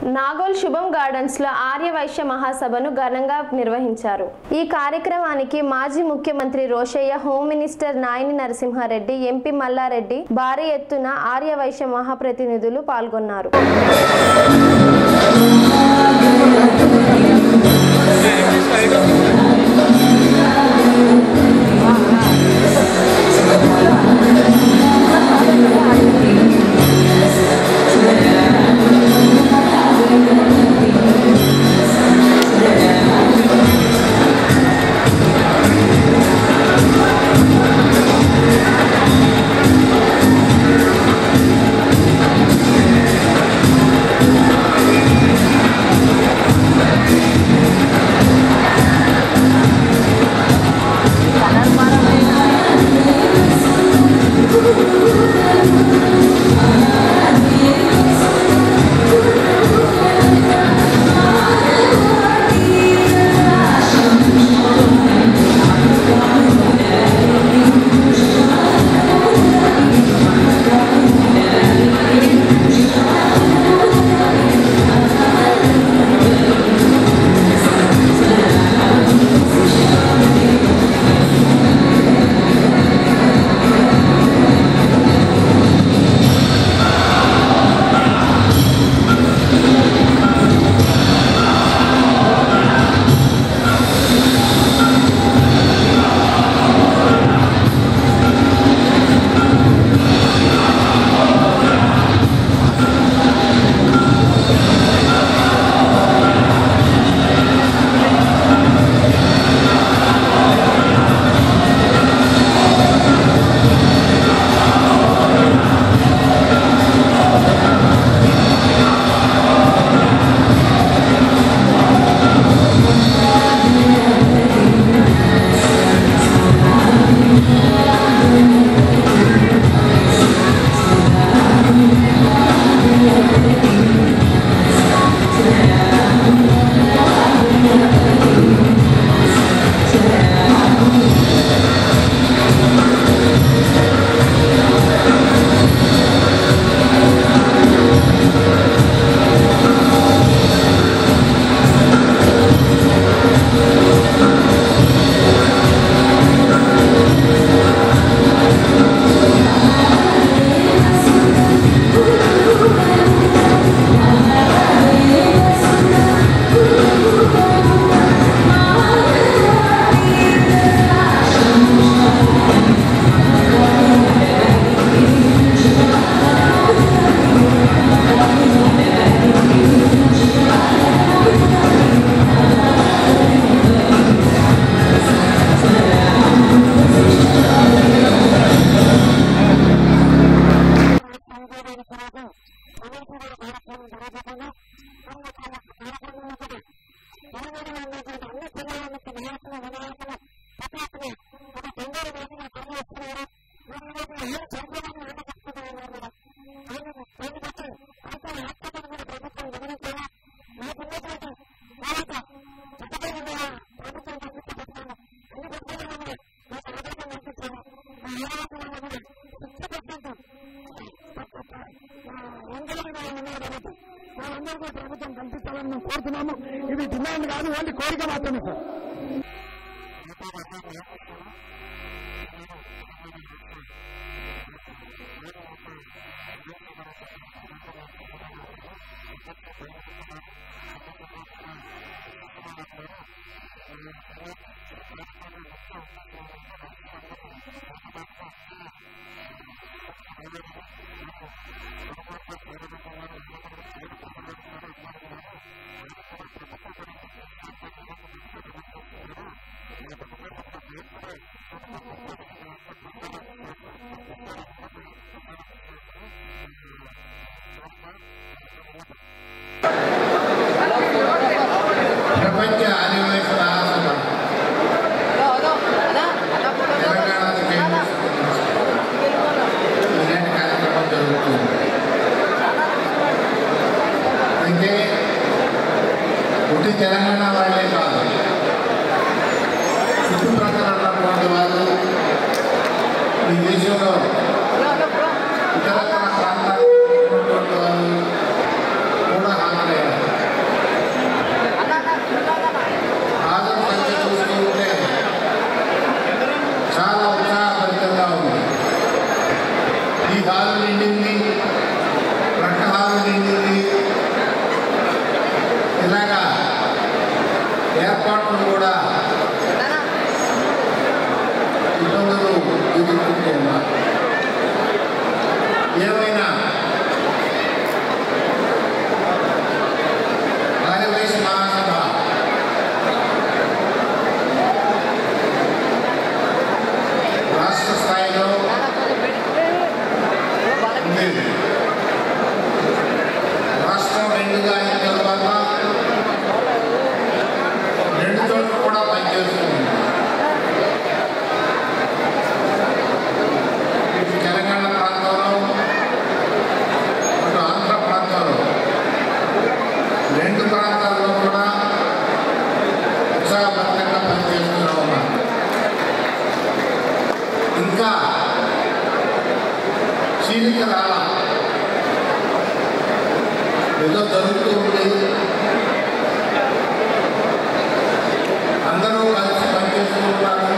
నాగోల్ శుభం గార్డెన్స్ లో ఆర్య వైశ్య మహాసభను ఘనంగా నిర్వహించారు ఈ కార్యక్రమానికి మాజీ ముఖ్యమంత్రి Rosaiah home minister Nayini Narasimha Reddy MP Malla Reddy భారీ ఎత్తున ఆర్య వైశ్య మహాప్రతినిధులు పాల్గొన్నారు ప్రభుత్వం కల్పించాలని మేము కోరుతున్నాము ఇది డిమాండ్ కాదు ఓన్లీ కోరిక మాత్రమే సార్ ప్రపంచ ఆదివాసీ మహాసభ తెలంగాణ ఇలాంటి కార్యక్రమం జరుగుతుంది అయితే ఒకటి తెలంగాణ వాళ్ళే కాదు చుట్టుప్రక్కల ఉన్నటువంటి వాళ్ళు ఈ దేశంలో ఇతరత్ర ప్రాంతాల్లో ఉన్నటువంటి వాళ్ళు కూడా హాజరయ్యారు హాల్ నిండింది ప్రక్క హాల్ నిండింది ఇలాగా ఏర్పాట్లు కూడా ఇబ్బందులు ఎదుర్కొంటూ ఉన్నారు ఏమైనా కార్యవేశ మహాసభ రాష్ట్ర స్థాయిలో ఉండేది రాష్ట్రం రెండుగా అయిన తర్వాత రెండు చోట్ల కూడా పనిచేస్తుంది ఇటు తెలంగాణ ప్రాంతంలో అటు ఆంధ్ర ప్రాంతంలో రెండు ప్రాంతాల్లో కూడా ఉత్సాహభరితంగా పనిచేస్తూనే ఉన్నారు ఇంకా చీలిక రాల ఏదో జరుగుతూ ఉంది అందరూ కలిసి పనిచేస్తూ ఉన్నారు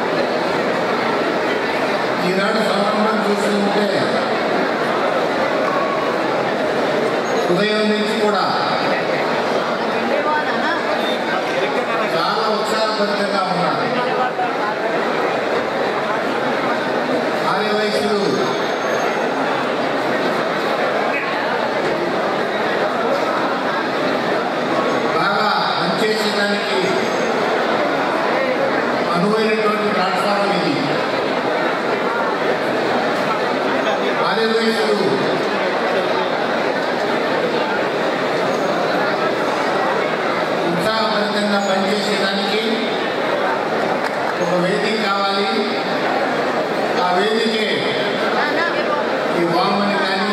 ఈనాడు సంబంధం చూస్తుంటే ఉదయం నుంచి కూడా చాలా ఉత్సాహభరితంగా ఉన్నారు ఆర్యవైశ్యులు బాగా పనిచేసేదానికి అనువైనటువంటి ప్లాట్ఫామ్ ఇది ఆర్యవైశ్యులు ఉత్సాహభరితంగా పనిచేసేదానికి ఒక వేదిక కావాలి ఆ వేదికే ఈ వామని కానీ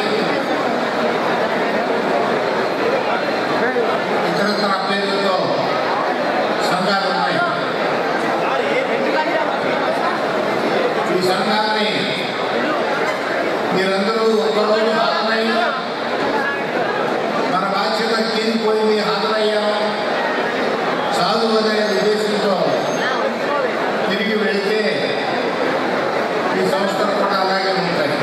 ఇతరతర పేర్లతో సంఘాలు ఉన్నాయి ఈ సంఘాన్ని మీరందరూ ఒక్కరోజు హాజరై మన బాధ్యత తీరిపోయింది హాజరయ్యాము సాధువు అనే ఉద్దేశంతో తిరిగి వెళ్తే ఈ సంస్థలు కూడా అలాగే ఉంటాయి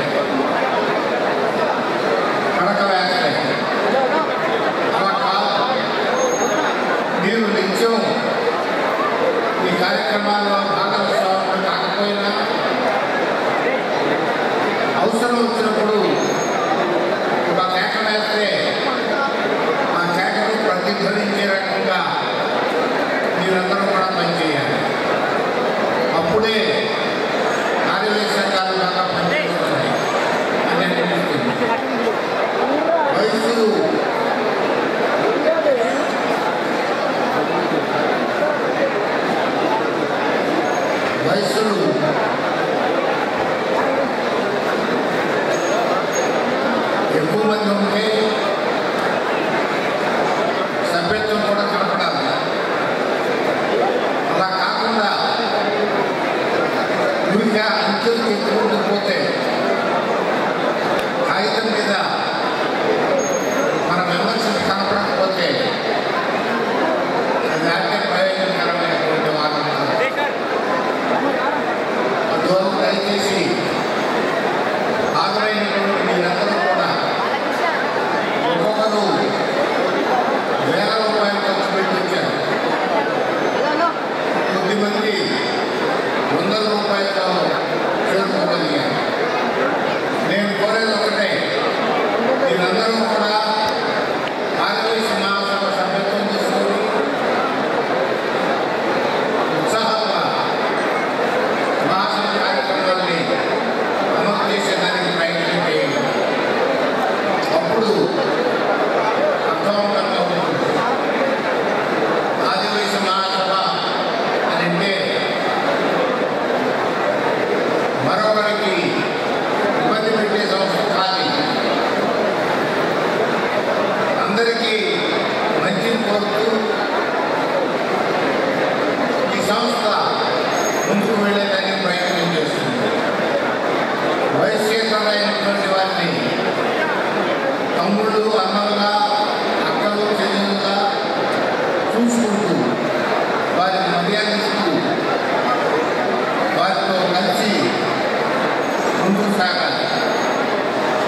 కడక వేస్తాయి అలా కాదు మీరు నిత్యం ఈ కార్యక్రమాల్లో భాగస్వాములు కాకపోయినా అవసరం వచ్చినప్పుడు ఒక కేక వేస్తే ఆ కేకను ప్రతిధ్వనించే రకంగా మీరందరూ కూడా పనిచేయాలి అప్పుడే కార్యవేశ సంఘాలు బాగా పనిచేస్తున్నాయి అని అనిపిస్తుంది వయసు వయస్సులు ఎక్కువ మంది ఉంటే సభ్యత్వం కూడా కనపడాలి అలా కాకుండా ఊరిగా అంకెలు ఎక్కువ పోతే కాగితం మీద మన విమర్శలు కనపడకపోతే అది నాకే ప్రయోజనకరమైనటువంటి వాదన కాదు. అందువల్ల దయచేసి హాజరైనటువంటి మీరందరూ కూడా ఒక్కొక్కరు వేల రూపాయలు ఖర్చు పెట్టి వచ్చారు కొద్దిమంది వందల రూపాయలతో చేరుకోగలిగారు నేను కోరేది ఒకటే మీరందరూ కూడా ఆర్యవైశ్య మహాసభ సభ్యత్వం తీసుకొని ఉత్సాహంగా మహాసభ కార్యక్రమాన్ని అమలు చేసేదానికి ప్రయత్నం చేయండి అప్పుడు అర్థవంతంగా ఉంటుంది ఆదివాసీ మహాసభ అని అంటే మరొకరికి ఇబ్బంది పెట్టే సంస్థ కాదు అందరికీ మంచిని కోరుతూ ఈ సంస్థ ముందుకు వెళ్ళేదానికి ప్రయత్నం చేస్తుంది వయస్సేతరైనటువంటి వారిని తమ్ముళ్ళు అన్నలుగా అక్కలు చెల్లెలుగా చూసుకుంటూ వారిని మర్యాదిస్తూ వారితో కలిసి ముందుకు సాగాలి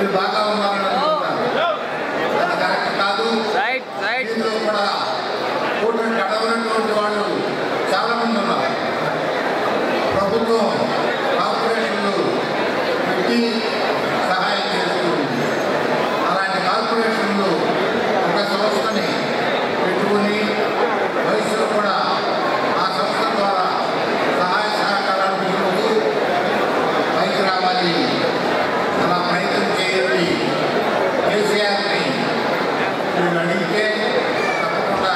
మీరు బాగా ఉన్నారని అనుకుంటున్నారు అది కరెక్ట్ కాదు రైట్ రైట్ దీంట్లో కూడా కూటమి గడవనటువంటి వాళ్ళు చాలా మంది ఉన్నారు ప్రభుత్వం కార్పొరేషన్లు పెట్టి సహాయం చేస్తుంది అలాంటి కార్పొరేషన్లు ఒక సంస్థని పెట్టుకుని వయసులో కూడా ఆ సంస్థ ద్వారా సహాయ సహకారాలు పొందుతూ పైకి రావాలి అలా ప్రయత్నం చేయండి కేసీఆర్ని మీరు అడిగితే తప్పకుండా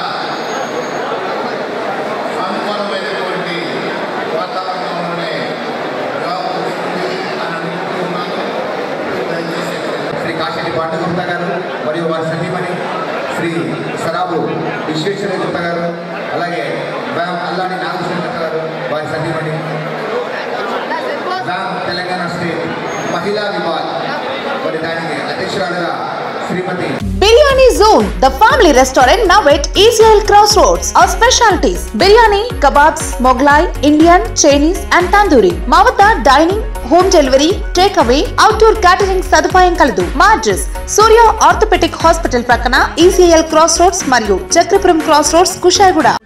అనుకూలమైనటువంటి వాతావరణంలోనే జాబ్ వస్తుంది అని అనుకుంటూ ఉన్నాను దయచేసి శ్రీ కాశెట్టి పాండుగుప్త గారు మరియు వారి సతీమణి శ్రీ సరాబు విశ్వేశ్వర గుప్త గారు అలాగే వ్యామ్ అల్లాడి నాగకృష్ణ గుప్త గారు వారి సతీమణి వ్యామ్ తెలంగాణ స్టేట్ మహిళా విభాగ్ మరి దానికి అధ్యక్షురాలుగా Shrimati biryani zone the family restaurant now at ఈజ్రాయల్ cross roads our specialities biryani kebabs Mughlai Indian Chinese and tandoori మా వద్ద dining home delivery take away outdoor catering సదుపాయం కలదు మా అడ్రస్ సూర్య ఆర్థోపెటిక్ హాస్పిటల్ ప్రక్కన ఈసీఎల్ క్రాస్ రోడ్స్ మరియు చక్రపురం క్రాస్ రోడ్స్ కుషాయిగూడ